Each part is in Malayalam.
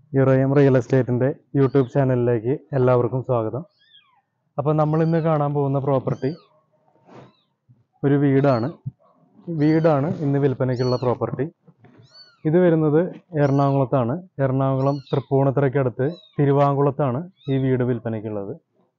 ഇറയം റിയൽ എസ്റ്റേറ്റിൻ്റെ യൂട്യൂബ് ചാനലിലേക്ക് എല്ലാവർക്കും സ്വാഗതം അപ്പോൾ നമ്മൾ ഇന്ന് കാണാൻ പോകുന്ന പ്രോപ്പർട്ടി ഒരു വീടാണ് വീടാണ് ഇന്ന് വിൽപ്പനയ്ക്കുള്ള പ്രോപ്പർട്ടി ഇത് വരുന്നത് എറണാകുളത്താണ് എറണാകുളം തൃപ്പൂണിത്തറയ്ക്കടുത്ത് തിരുവാങ്കുളത്താണ് ഈ വീട് വിൽപ്പനയ്ക്കുള്ളത്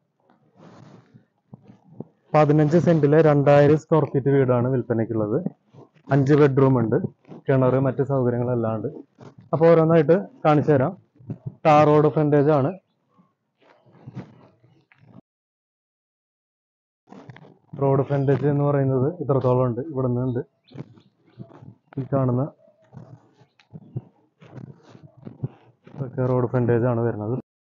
പതിനഞ്ച് സെന്റിലെ രണ്ടായിരം സ്ക്വയർ ഫീറ്റ് വീടാണ് വിൽപ്പനയ്ക്കുള്ളത് അഞ്ച് ബെഡ്റൂം ഉണ്ട് കിണർ മറ്റ് സൗകര്യങ്ങളെല്ലാം ഉണ്ട് അപ്പോൾ ഓരോന്നായിട്ട് കാണിച്ചു തരാം ടാർ റോഡ് ഫ്രണ്ടേജ് ആണ് റോഡ് ഫ്രണ്ടേജ് എന്ന് പറയുന്നത് ഇത്രത്തോളം ഉണ്ട് ഇവിടെ ഉണ്ട് ഈ കാണുന്ന ഇതൊക്കെ റോഡ് ഫ്രണ്ടേജ് ആണ് വരുന്നത്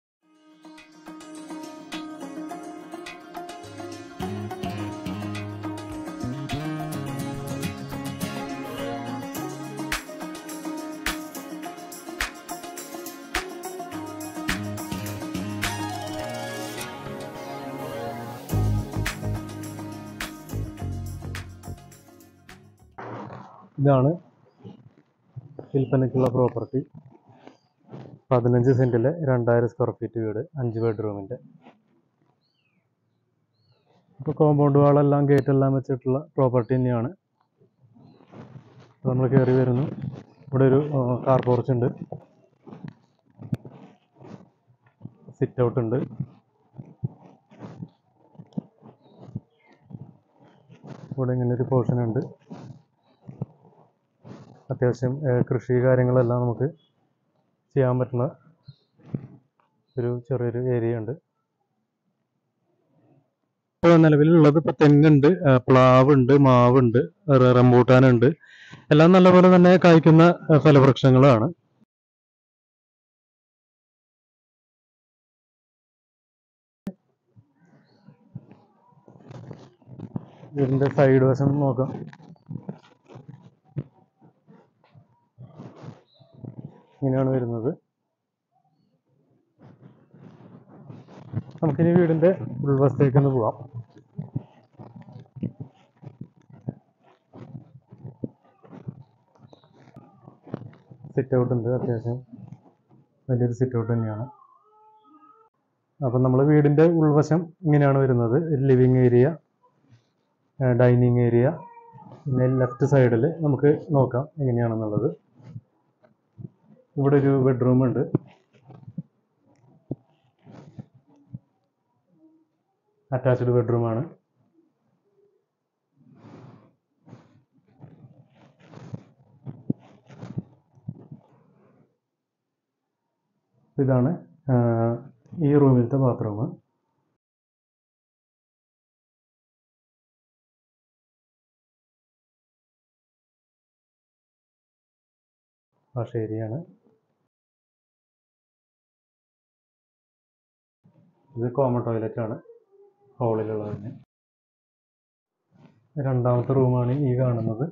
ഇതാണ് വിൽപ്പനയ്ക്കുള്ള പ്രോപ്പർട്ടി പതിനഞ്ച് സെന്റിലെ രണ്ടായിരം സ്ക്വയർ ഫീറ്റ് വീട് അഞ്ച് ബെഡ്റൂമിൻ്റെ ഇപ്പോൾ കോമ്പൗണ്ട് വാളെല്ലാം ഗേറ്റ് എല്ലാം വെച്ചിട്ടുള്ള പ്രോപ്പർട്ടി തന്നെയാണ് നമ്മൾ കയറി വരുന്നു ഇവിടെ ഒരു കാർ പോർച്ച് ഉണ്ട് സിറ്റ് ഔട്ട് ഉണ്ട് ഇവിടെ ഇങ്ങനെ ഒരു പോർഷൻ ഉണ്ട് അത്യാവശ്യം ഏഹ്, കൃഷി കാര്യങ്ങളെല്ലാം നമുക്ക് ചെയ്യാൻ പറ്റുന്ന ഒരു ചെറിയൊരു ഏരിയ ഉണ്ട് ഇപ്പോൾ നിലവിലുള്ളത് ഇപ്പോൾ തെങ്ങുണ്ട് ഏഹ്, പ്ലാവുണ്ട് മാവുണ്ട് റ- റംബൂട്ടാനുണ്ട് എല്ലാം നല്ലപോലെ തന്നെ കായ്ക്കുന്ന ഏഹ്, ഫലവൃക്ഷങ്ങളാണ് ഇതിന്റെ സൈഡ് വശം നോക്കാം ഇങ്ങനെയാണ് വരുന്നത് നമുക്കിനി വീടിന്റെ ഉൾവശത്തേക്ക് ഒന്ന് പോവാം സിറ്റ് ഔട്ട് ഉണ്ട് അത്യാവശ്യം വലിയൊരു സിറ്റ് ഔട്ട് തന്നെയാണ് അപ്പം നമ്മൾ വീടിന്റെ ഉൾവശം ഇങ്ങനെയാണ് വരുന്നത് ലിവിങ് ഏരിയ ഡൈനിങ് ഏരിയ പിന്നെ ലെഫ്റ്റ് സൈഡിൽ നമുക്ക് നോക്കാം എങ്ങനെയാണെന്നുള്ളത് ഇവിടെ ഒരു ബെഡ്റൂം ഉണ്ട് അറ്റാച്ച്ഡ് ബെഡ്റൂം ആണ് ഇതാണ് ആ, ഈ റൂമിലത്തെ ബാത്റൂം വാഷ് ഏരിയയാണ് ഇത് കോമൺ ടോയ്ലറ്റ് ആണ് ഹോളിലുള്ളത് തന്നെ രണ്ടാമത്തെ റൂമാണ് ഈ കാണുന്നത്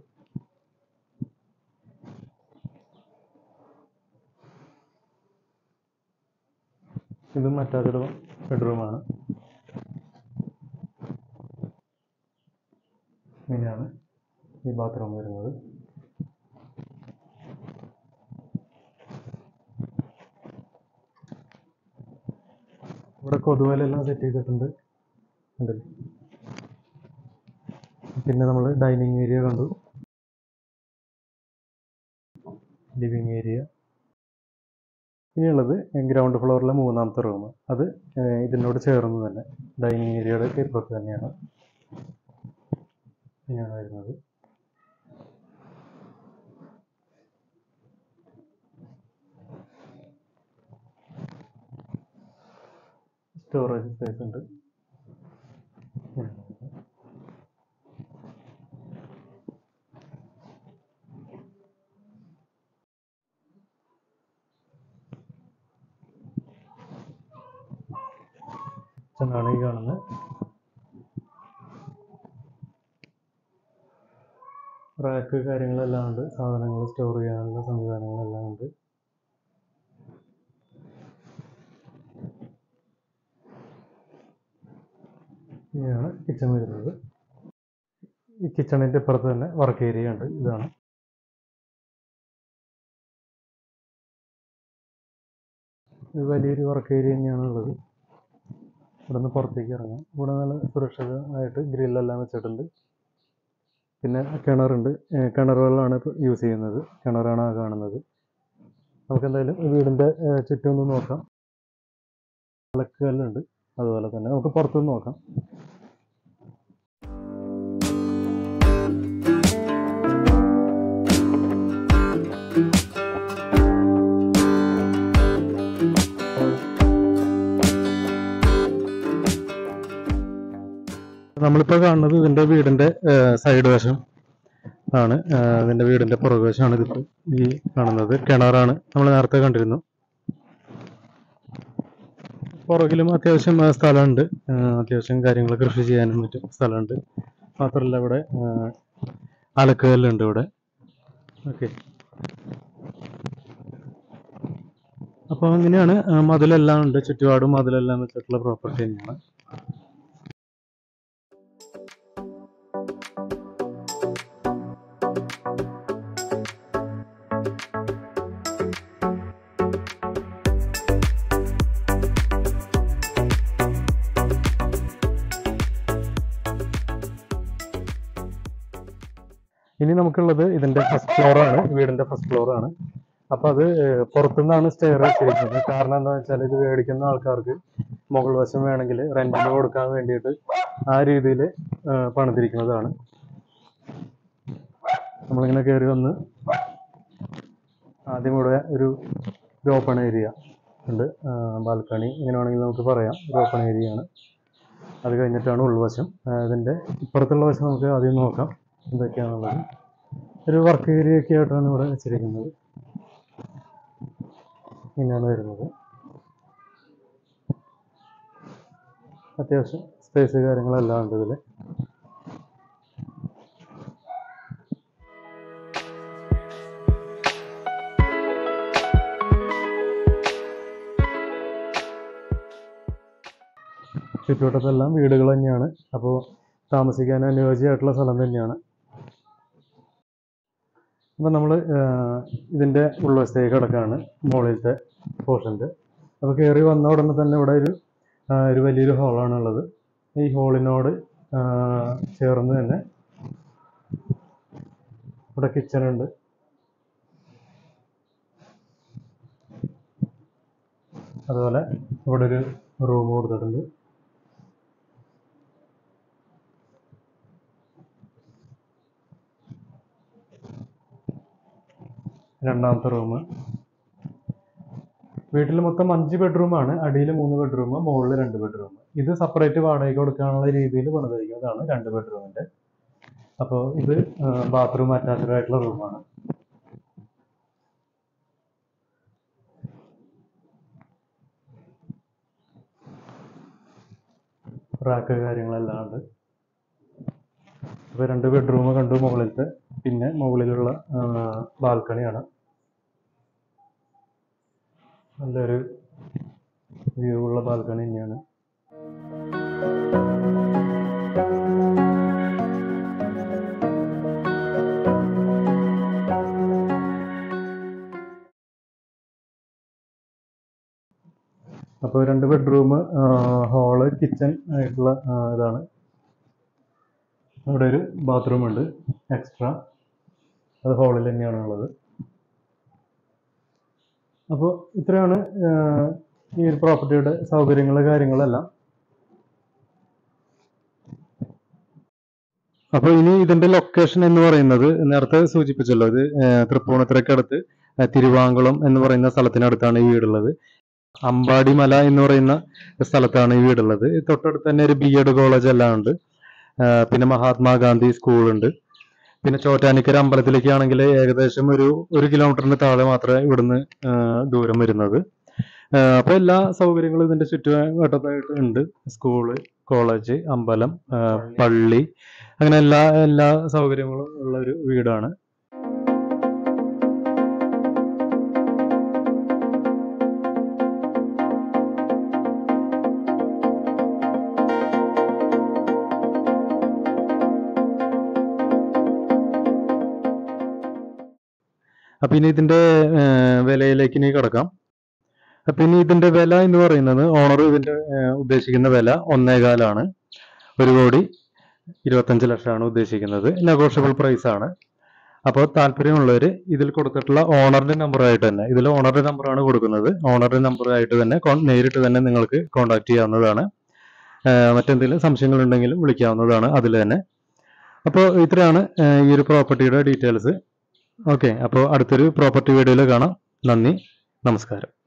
ഇതും മറ്റൊരു ബെഡ്റൂമാണ് ഇങ്ങനെയാണ് ഈ ബാത്റൂം വരുന്നത് ഇവിടെ കൊതുവലെല്ലാം സെറ്റ് ചെയ്തിട്ടുണ്ട് ഉണ്ടല്ലോ പിന്നെ നമ്മൾ ഡൈനിങ് ഏരിയ കണ്ടു ലിവിങ് ഏരിയ ഇനിയുള്ളത് ഗ്രൗണ്ട് ഫ്ലോറിലെ മൂന്നാമത്തെ റൂം അത് ഏഹ്, ഇതിനോട് ചേർന്ന് തന്നെ ഡൈനിങ് ഏരിയയുടെ ഇപ്പുറത്ത് തന്നെയാണ് ഇങ്ങനെയാണ് വരുന്നത് സ്റ്റോറേജ് സ്പേസ് ഉണ്ട് കിച്ചണാണ് ഈ കാണുന്നത് റാക്ക് കാര്യങ്ങളെല്ലാം ഉണ്ട് സാധനങ്ങൾ സ്റ്റോർ ചെയ്യാനുള്ള സംവിധാനങ്ങളെല്ലാം ഉണ്ട് ഇങ്ങനെയാണ് കിച്ചൺ വരുന്നത് ഈ കിച്ചണിൻ്റെ ഇപ്പുറത്ത് തന്നെ വർക്ക് ഏരിയ ഉണ്ട് ഇതാണ് ഒരു വലിയൊരു വർക്ക് ഏരിയ തന്നെയാണ് ഉള്ളത് ഇവിടെ നിന്ന് പുറത്തേക്ക് ഇറങ്ങാം ഇവിടെ നല്ല സുരക്ഷിതമായിട്ട് ഗ്രില്ലെല്ലാം വെച്ചിട്ടുണ്ട് പിന്നെ കിണറുണ്ട് ഏഹ് കിണർ വെള്ളമാണ് ഇപ്പോൾ യൂസ് ചെയ്യുന്നത് കിണറാണ് ആ കാണുന്നത് നമുക്ക് എന്തായാലും വീടിൻ്റെ ഏഹ് ചുറ്റും ഒന്ന് നോക്കാം വിളക്കുകല്ലുണ്ട് അതുപോലെ തന്നെ നമുക്ക് പുറത്തുനിന്ന് നോക്കാം നമ്മളിപ്പോൾ കാണുന്നത് ഇതിൻ്റെ വീടിൻ്റെ സൈഡ് വശം ആണ് ഏഹ് ഇതിൻ്റെ വീടിൻ്റെ പുറകുവശമാണ് ഇതിപ്പോൾ ഈ കാണുന്നത് കിണറാണ് നമ്മൾ നേരത്തെ കണ്ടിരുന്നു പുറകിലും അത്യാവശ്യം ആ, സ്ഥലമുണ്ട് ആ, അത്യാവശ്യം കാര്യങ്ങൾ കൃഷി ചെയ്യാനും മറ്റും സ്ഥലമുണ്ട് മാത്രമല്ല ഇവിടെ ആ, അലക്കുകല്ലുണ്ട് ഇവിടെ ഓക്കെ അപ്പോൾ അങ്ങനെയാണ് ആ, മതിലെല്ലാം ഉണ്ട് ചുറ്റുപാടും മതിലെല്ലാം വെച്ചിട്ടുള്ള പ്രോപ്പർട്ടി തന്നെയാണ് ഇനി നമുക്കുള്ളത് ഇതിന്റെ ഫസ്റ്റ് ഫ്ലോർ ആണ് വീടിന്റെ ഫസ്റ്റ് ഫ്ലോർ ആണ് അപ്പൊ അത് ഏഹ്, പുറത്തുനിന്നാണ് സ്റ്റെയർ വെച്ചിരിക്കുന്നത് കാരണം എന്താ വെച്ചാൽ ഇത് മേടിക്കുന്ന ആൾക്കാർക്ക് മുകൾ വശം വേണമെങ്കിൽ റെന്റിന് കൊടുക്കാൻ വേണ്ടിയിട്ട് ആ രീതിയിൽ പണിതിരിക്കുന്നതാണ് നമ്മളിങ്ങനെ കയറി വന്ന് ആദ്യം ഇവിടെ ഒരു ഒരു ഓപ്പൺ ഏരിയ ഉണ്ട് ബാൽക്കണി ഇങ്ങനെ വേണമെങ്കിൽ നമുക്ക് പറയാം ഒരു ഓപ്പൺ ഏരിയ ആണ് അത് കഴിഞ്ഞിട്ടാണ് ഉൾവശം ആ, ഇതിന്റെ ഇപ്പുറത്തുള്ള വശം നമുക്ക് ആദ്യം നോക്കാം എന്തൊക്കെയാണുള്ളത് ഒരു വർക്ക് ഏരിയ ഒക്കെ ആയിട്ടാണ് ഇവിടെ വെച്ചിരിക്കുന്നത് ഇങ്ങനെയാണ് വരുന്നത് അത്യാവശ്യം സ്പേസ് കാര്യങ്ങളെല്ലാം ഉണ്ട് ഇതിൽ ചുറ്റുവട്ടത്തെല്ലാം വീടുകൾ തന്നെയാണ് അപ്പോൾ താമസിക്കാൻ അനുയോജ്യമായിട്ടുള്ള സ്ഥലം തന്നെയാണ് അപ്പം നമ്മൾ ഇതിൻ്റെ ഉൾവശത്തേക്ക് കിടക്കുകയാണ് മുകളിലത്തെ പോർഷൻ്റെ അപ്പോൾ കയറി വന്ന ഉടനെ തന്നെ ഇവിടെ ഒരു ആ, ഒരു വലിയൊരു ഹോളാണ് ഉള്ളത് ഈ ഹോളിനോട് ചേർന്ന് തന്നെ ഇവിടെ കിച്ചൺ ഉണ്ട് അതുപോലെ ഇവിടെ ഒരു റൂം കൊടുത്തിട്ടുണ്ട് രണ്ടാമത്തെ റൂം വീട്ടിൽ മൊത്തം അഞ്ച് ബെഡ്റൂമാണ് അടിയിൽ മൂന്ന് ബെഡ്റൂം മുകളിൽ രണ്ട് ബെഡ്റൂം ഇത് സെപ്പറേറ്റ് വാടകയ്ക്ക് കൊടുക്കാനുള്ള രീതിയിൽ പണിതിരിക്കുന്നതാണ് രണ്ട് ബെഡ്റൂമിന്റെ അപ്പോൾ ഇത് ബാത്റൂം അറ്റാച്ച്ഡ് ആയിട്ടുള്ള റൂമാണ് റാക്ക് കാര്യങ്ങളെല്ലാം ഉണ്ട് അപ്പോൾ രണ്ട് ബെഡ്റൂം കണ്ടു മുകളിലത്തെ പിന്നെ മുകളിലുള്ള ബാൽക്കണിയാണ് നല്ലൊരു വ്യൂ ഉള്ള ബാൽക്കണി തന്നെയാണ് അപ്പോൾ രണ്ട് ബെഡ്റൂം ഹാള് കിച്ചൺ ആയിട്ടുള്ള ആ, ഇതാണ് ഇവിടെ ഒരു ബാത്റൂം ഉണ്ട് എക്സ്ട്രാ അത് ഹാളിൽ തന്നെയാണ് ഉള്ളത് അപ്പോൾ ഇത്രയാണ് ആ, ഈ ഒരു പ്രോപ്പർട്ടിയുടെ സൗകര്യങ്ങൾ കാര്യങ്ങളെല്ലാം അപ്പോൾ ഇനി ഇതിന്റെ ലൊക്കേഷൻ എന്ന് പറയുന്നത് നേരത്തെ സൂചിപ്പിച്ചല്ലോ ഇത് ആ, തൃപ്പൂണിത്തുറയ്ക്കടുത്ത് ആ, തിരുവാങ്കുളം എന്ന് പറയുന്ന സ്ഥലത്തിനടുത്താണ് ഈ വീടുള്ളത് അമ്പാടിമല എന്ന് പറയുന്ന സ്ഥലത്താണ് ഈ വീടുള്ളത് തൊട്ടടുത്ത് തന്നെ ഒരു ബി എഡ് കോളേജ് എല്ലാം ഉണ്ട് ആ, പിന്നെ മഹാത്മാഗാന്ധി സ്കൂളുണ്ട് പിന്നെ ചോറ്റാനിക്കര അമ്പലത്തിലേക്ക് ആണെങ്കിൽ ഏകദേശം ഒരു ഒരു കിലോമീറ്ററിന് താഴെ മാത്രമേ ഇവിടുന്ന് ആ, ദൂരം വരുന്നത് ആ, അപ്പൊ എല്ലാ സൗകര്യങ്ങളും ഇതിന്റെ ചുറ്റുവട്ടത്തായിട്ട് ഉണ്ട് സ്കൂള് കോളേജ് അമ്പലം ആ, പള്ളി അങ്ങനെ എല്ലാ എല്ലാ സൗകര്യങ്ങളും ഉള്ള ഒരു വീടാണ് അപ്പൊ ഇനി ഇതിന്റെ ആ, വിലയിലേക്ക് ഇനി കിടക്കാം അപ്പൊ ഇനി ഇതിന്റെ വില എന്ന് പറയുന്നത് ഓണർ ഇതിന്റെ ഏർ, ഉദ്ദേശിക്കുന്ന വില ഒന്നേകാലാണ് ഒരു കോടി ഇരുപത്തഞ്ച് ലക്ഷമാണ് ഉദ്ദേശിക്കുന്നത് നെഗോഷ്യബിൾ പ്രൈസ് ആണ് അപ്പോൾ താല്പര്യമുള്ളവർ ഇതിൽ കൊടുത്തിട്ടുള്ള ഓണറിന്റെ നമ്പറായിട്ട് തന്നെ ഇതിൽ ഓണറുടെ നമ്പറാണ് കൊടുക്കുന്നത് ഓണറുടെ നമ്പറായിട്ട് തന്നെ con- നേരിട്ട് തന്നെ നിങ്ങൾക്ക് കോൺടാക്ട് ചെയ്യാവുന്നതാണ് ഏർ, മറ്റെന്തെങ്കിലും സംശയങ്ങൾ ഉണ്ടെങ്കിലും വിളിക്കാവുന്നതാണ് അതിൽ തന്നെ അപ്പോൾ ഇത്രയാണ് ഏർ, ഈ ഒരു പ്രോപ്പർട്ടിയുടെ ഡീറ്റെയിൽസ് ഓക്കെ അപ്പോൾ അടുത്തൊരു പ്രോപ്പർട്ടി വീഡിയോയിൽ കാണാം നന്ദി നമസ്കാരം